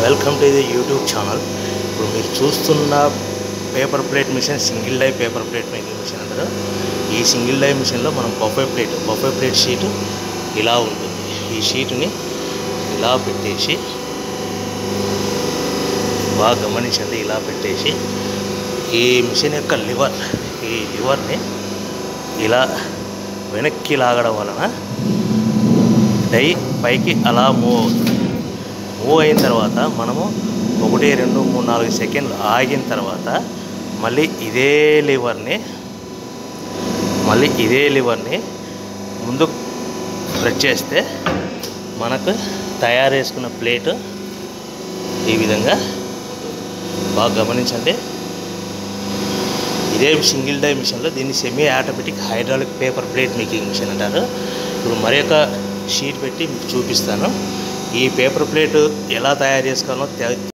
welcome to the YouTube channel ఇప్పుడు మీరు చూస్తున్న paper plate machine single die paper plate making machine అంటారు ఈ సింగిల్ డై మిషన్లో మనం buffet plate buffet plate sheet ఇలా ఉంటుంది ఈ షీటుని ఇలా పెట్టేసి బాగా గమనించండి ఇలా పెట్టేసి ఈ మిషన్ యొక్క లివర్ ఈ లివర్ని ఇలా వెనక్కి లాగడం వలన డై పైకి అలా మూవ్ అవుతుంది మూవ్ అయిన తర్వాత మనము ఒకటి రెండు మూడు నాలుగు సెకండ్లు ఆగిన తర్వాత మళ్ళీ ఇదే లివర్ని మళ్ళీ ఇదే లివర్ని ముందు ప్రెస్ చేస్తే మనకు తయారు చేసుకున్న ప్లేట్ ఈ విధంగా ఉంటుంది బాగా గమనించండి ఇదే సింగిల్ డై మిషన్లో దీన్ని semi automatic hydraulic paper plate making machine అంటారు ఇప్పుడు మరి ఒక షీట్ పెట్టి మీకు చూపిస్తాను ఈ పేపర్ ప్లేట్ ఎలా తయారు చేసుకోవాలో తె-